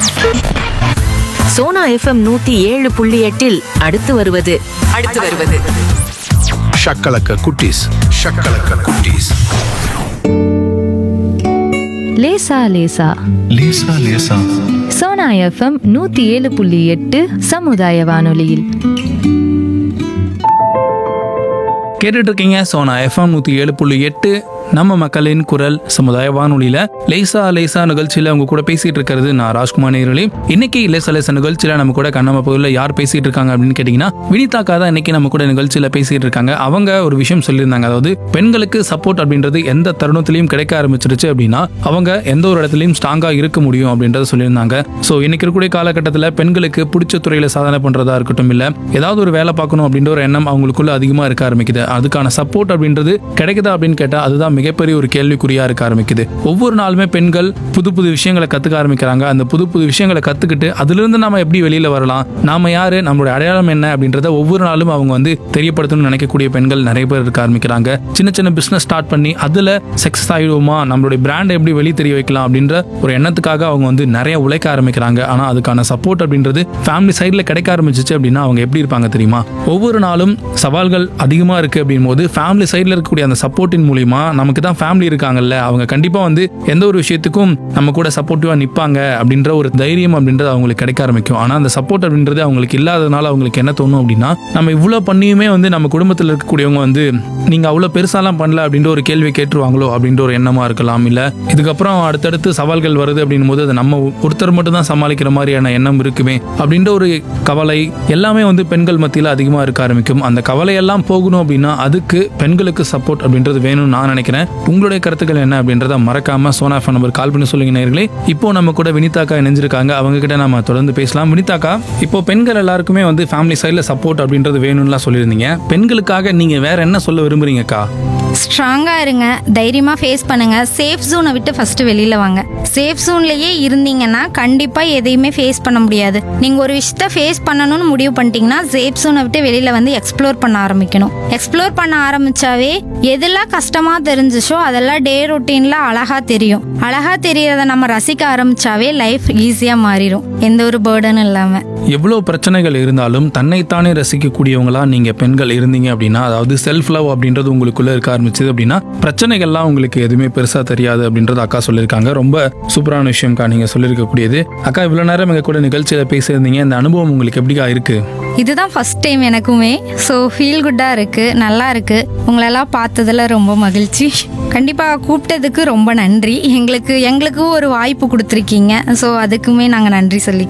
Sona FM நூத்தி ஏழு புள்ளி எட்டில் அடுத்து வருவது அடுத்து வருவது ஷக்கலக்க குட்டீஸ் ஷக்கலக்க குட்டீஸ் லேசா லேசா லேசா லேசா சோனா எஃப்எம் நூத்தி ஏழு புள்ளி எட்டு சமுதாய வானொலியில் கேட்டுட்டு இருக்கீங்க சோனா எஃப்எம் நூற்றி ஏழு புள்ளி எட்டு நம்ம மக்களின் குரல் சமுதாய வானொலியில லேசா லேசா நிகழ்ச்சியில உங்க கூட பேசிட்டு இருக்கிறது நான் ராஜ்குமார் நேரலி இன்னைக்கு லேசா லேசா நிகழ்ச்சியில நம்ம கூட கண்ணம்மா பகுதியில் யார் பேசிட்டு இருக்காங்க அப்படின்னு கேட்டீங்கன்னா வினிதாக்கா தான் இன்னைக்கு நம்ம கூட நிகழ்ச்சியில பேசிட்டு இருக்காங்க அவங்க ஒரு விஷயம் சொல்லியிருந்தாங்க அதாவது பெண்களுக்கு சப்போர்ட் அப்படின்றது எந்த தருணத்திலையும் கிடைக்க ஆரம்பிச்சிருச்சு அப்படின்னா அவங்க எந்த ஒரு இடத்துலையும் ஸ்ட்ராங்கா இருக்க முடியும் அப்படின்றத சொல்லியிருந்தாங்க ஸோ இன்னைக்கு இருக்கக்கூடிய காலகட்டத்தில் பெண்களுக்கு பிடிச்ச துறையில சாதனை பண்றதா இருக்கட்டும் இல்ல ஏதாவது ஒரு வேலை பார்க்கணும் அப்படின்ற ஒரு எண்ணம் அவங்களுக்குள்ள அதிகமா இருக்க ஆரம்பிக்குது அதுக்கான சப்போர்ட் அப்படின்றது கிடைக்குதா அப்படின்னு கேட்டா அதுதான் மிகப்பெரிய ஒரு கேள்விக்குறியா இருக்க ஆரம்பிக்குது ஒவ்வொரு நாளுமே பெண்கள் புது புது விஷயங்களை கத்துக்க ஆரம்பிக்கிறாங்க அந்த புது புது விஷயங்களை கத்துக்கிட்டு அதுல இருந்து நாம எப்படி வெளியில வரலாம் நாம யாரு நம்மளுடைய அடையாளம் என்ன அப்படின்றத ஒவ்வொரு நாளும் அவங்க வந்து தெரியப்படுத்தணும்னு நினைக்கக்கூடிய பெண்கள் நிறைய பேர் இருக்க ஆரம்பிக்கிறாங்க சின்ன சின்ன பிசினஸ் ஸ்டார்ட் பண்ணி அதுல சக்சஸ் ஆயிடுவோமா நம்மளுடைய பிராண்ட் எப்படி வெளியே தெரிய வைக்கலாம் அப்படின்ற ஒரு எண்ணத்துக்காக அவங்க வந்து நிறைய உழைக்க ஆரம்பிக்கிறாங்க ஆனா அதுக்கான சப்போர்ட் அப்படின்றது ஃபேமிலி சைடில் கிடைக்க ஆரம்பிச்சிச்சு அப்படின்னா அவங்க எப்படி இருப்பாங்க தெரியுமா ஒவ்வொரு நாளும் சவால்கள் அதிகமா இருக்கு அப்படின் போது ஃபேமிலி சைடில் இருக்கக்கூடிய அந்த சப்போர்ட்டின் மூலியமா நமக்கு தான் ஃபேமிலி இருக்காங்கல்ல அவங்க கண்டிப்பா வந்து எந்த ஒரு விஷயத்துக்கும் நம்ம கூட சப்போர்ட்டிவா நிப்பாங்க அப்படின்ற ஒரு தைரியம் அப்படின்றது அவங்களுக்கு கிடைக்க ஆரம்பிக்கும் ஆனா அந்த சப்போர்ட் அப்படின்றது அவங்களுக்கு இல்லாததுனால அவங்களுக்கு என்ன தோணும் அப்படின்னா நம்ம இவ்வளவு பண்ணியுமே வந்து நம்ம குடும்பத்தில் இருக்கக்கூடியவங்க வந்து நீங்க அவ்வளவு பெருசாலாம் பண்ணல அப்படின்ற ஒரு கேள்வி கேட்டுருவாங்களோ அப்படின்ற ஒரு எண்ணமா இருக்கலாம் இல்ல இதுக்கப்புறம் அடுத்தடுத்து சவால்கள் வருது அப்படின்னும் போது அதை நம்ம ஒருத்தர் மட்டும் தான் சமாளிக்கிற மாதிரியான எண்ணம் இருக்குமே அப்படின்ற ஒரு கவலை எல்லாமே வந்து பெண்கள் மத்தியில் அதிகமாக இருக்க ஆரம்பிக்கும் அந்த கவலையெல்லாம் போகணும் அப்படின்னா அதுக்கு பெண்களுக்கு சப்போர்ட் அப்படின்றது வேணும்னு நான் நினைக்கிறேன் உங்களுடைய கருத்துக்கள் என்ன அப்படின்றத மறக்காம சோனா ஃபோன் நம்பர் கால் பண்ணி சொல்லுங்க நேர்களே இப்போ நம்ம கூட வினிதாக்கா இணைஞ்சிருக்காங்க அவங்க கிட்ட நம்ம தொடர்ந்து பேசலாம் வினிதாக்கா இப்போ பெண்கள் எல்லாருக்குமே வந்து ஃபேமிலி சைடில் சப்போர்ட் அப்படின்றது வேணும்னுலாம் சொல்லியிருந்தீங்க பெண்களுக்காக நீங்க வேற என்ன சொல்ல விரும்புறீங்கக்கா ஸ்ட்ராங்காக இருங்க தைரியமாக ஃபேஸ் பண்ணுங்க சேஃப் ஜோனை விட்டு ஃபஸ்ட்டு வெளியில் வாங்க சேஃப் ஜோன்லேயே இருந்தீங்கன்னா கண்டிப்பாக எதையுமே ஃபேஸ் பண்ண முடியாது நீங்கள் ஒரு விஷயத்த ஃபேஸ் பண்ணணும்னு முடிவு பண்ணிட்டீங்கன்னா சேஃப் ஜோனை விட்டு வெளியில் வந்து எக்ஸ்ப்ளோர் பண்ண ஆரம்பிக்கணும் எக்ஸ்ப்ளோர் பண்ண ஆரம்பிச்சாவே எதெல்லாம் கஷ்டமாக தெரிஞ்சிச்சோ அதெல்லாம் டே ரொட்டீனில் அழகாக தெரியும் அழகாக தெரியறத நம்ம ரசிக்க ஆரம்பிச்சாவே லைஃப் ஈஸியாக மாறிடும் எந்த ஒரு பேர்டனும் இல்லாமல் எவ்வளோ பிரச்சனைகள் இருந்தாலும் தன்னைத்தானே ரசிக்கக்கூடியவங்களா நீங்க பெண்கள் இருந்தீங்க அப்படின்னா அதாவது செல்ஃப் லவ் அப்படின்றது உங்களுக்குள்ள இருக்க ஆரம்பிச்சது அப்படின்னா பிரச்சனைகள்லாம் உங்களுக்கு எதுவுமே பெருசா தெரியாது அப்படின்றது அக்கா சொல்லியிருக்காங்க ரொம்ப சூப்பரான விஷயம்க்கா நீங்க சொல்லியிருக்கக்கூடியது அக்கா இவ்வளவு நேரம் எங்க கூட நிகழ்ச்சியில பேசியிருந்தீங்க இந்த அனுபவம் உங்களுக்கு எப்படிக்கா இருக்கு இதுதான் ஃபர்ஸ்ட் டைம் எனக்குமே ஸோ ஃபீல் குட்டாக இருக்குது நல்லா இருக்குது உங்களெல்லாம் பார்த்ததுல ரொம்ப மகிழ்ச்சி கண்டிப்பாக கூப்பிட்டதுக்கு ரொம்ப நன்றி எங்களுக்கு எங்களுக்கும் ஒரு வாய்ப்பு கொடுத்துருக்கீங்க ஸோ அதுக்குமே நாங்கள் நன்றி சொல்லிக்கிறோம்